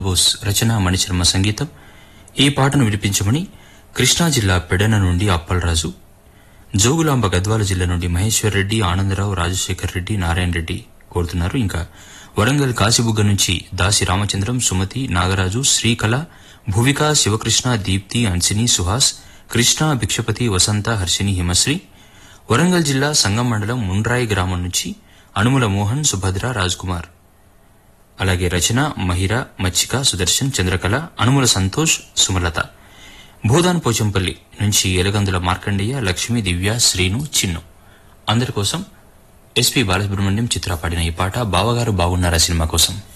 బోస్ రచన మణిశర్మ సంగీతం ఈ పాటను వినిపించమని కృష్ణా జిల్లా పెడన నుండి అప్పలరాజు జోగులాంబ గద్వాల జిల్లా నుండి మహేశ్వర్ రెడ్డి ఆనందరావు రాజశేఖర్ రెడ్డి నారాయణ రెడ్డి కోరుతున్నారు ఇంకా వరంగల్ కాశీబుగ్గ నుంచి దాసి రామచంద్రం సుమతి నాగరాజు శ్రీకళ భువిక శివకృష్ణ దీప్తి అన్సిని సుహాస్ కృష్ణ భిక్షపతి వసంత హర్షిని హిమశ్రీ వరంగల్ జిల్లా సంగం మండలం ముండ్రాయి గ్రామం నుంచి అనుముల మోహన్ సుభద్ర రాజ్కుమార్ అలాగే రచన మహిర మచ్చిక సుదర్శన్ చంద్రకళ అనుముల సంతోష్ సుమలత భూదాన్ పోచంపల్లి నుంచి ఎలగందుల మార్కండేయ లక్ష్మి దివ్య శ్రీను చిన్ను అందరి కోసం ఎస్పీ బాలసుబ్రహ్మణ్యం చిత్ర పాడిన ఈ పాట బావగారు బాగున్నారా సినిమా కోసం